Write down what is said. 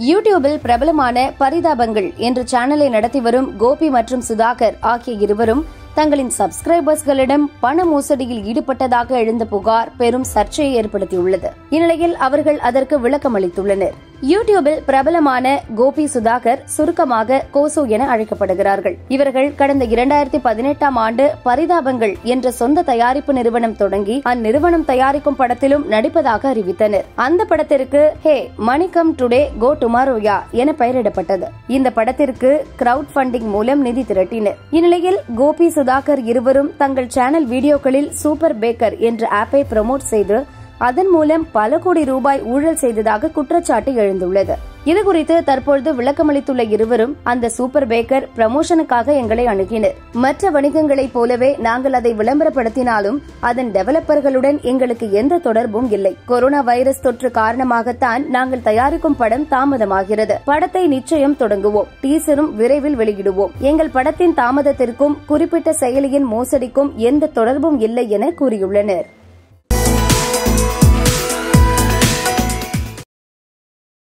யூடியூபில் பிரபலமான பரிதாபங்கள் என்ற சேனலை நடத்தி வரும் கோபி மற்றும் சுதாகர் ஆகிய இருவரும் தங்களின் சப்ஸ்கிரைபர்ஸ்களிடம் பண மோசடியில் ஈடுபட்டதாக எழுந்த புகார் பெரும் சர்ச்சையை ஏற்படுத்தியுள்ளது இந்நிலையில் அவர்கள் அதற்கு விளக்கம் அளித்துள்ளனர் யூடியூபில் பிரபலமான கோபி சுதாகர் சுருக்கமாக கோசு என அழைக்கப்படுகிறார்கள் இவர்கள் கடந்த இரண்டாயிரத்தி பதினெட்டாம் ஆண்டு பரிதாபங்கள் என்ற சொந்த தயாரிப்பு நிறுவனம் தொடங்கி அந்நிறுவனம் தயாரிக்கும் படத்திலும் நடிப்பதாக அறிவித்தனர் அந்த படத்திற்கு ஹே மணிக்கம் டுடே கோ டுமாரோயா என பெயரிடப்பட்டது இந்த படத்திற்கு கிரவுட் ஃபண்டிங் மூலம் நிதி திரட்டினர் இந்நிலையில் கோபி சுதாகர் இருவரும் தங்கள் சேனல் வீடியோக்களில் சூப்பர் பேக்கர் என்ற ஆப்பை ப்ரமோட் செய்து அதன் மூலம் பல கோடி ரூபாய் ஊழல் செய்ததாக குற்றச்சாட்டு எழுந்துள்ளது இதுகுறித்து தற்பொழுது விளக்கமளித்துள்ள இருவரும் அந்த சூப்பர் பேக்கர் ப்ரமோஷனுக்காக எங்களை அணுகினர் மற்ற வணிகங்களைப் போலவே நாங்கள் அதை விளம்பரப்படுத்தினாலும் அதன் டெவலப்பர்களுடன் எங்களுக்கு எந்த தொடர்பும் இல்லை கொரோனா வைரஸ் தொற்று காரணமாகத்தான் நாங்கள் தயாரிக்கும் படம் தாமதமாகிறது படத்தை நிச்சயம் தொடங்குவோம் டீசரும் விரைவில் வெளியிடுவோம் எங்கள் படத்தின் தாமதத்திற்கும் குறிப்பிட்ட செயலியின் மோசடிக்கும் எந்த தொடர்பும் இல்லை என கூறியுள்ளனர்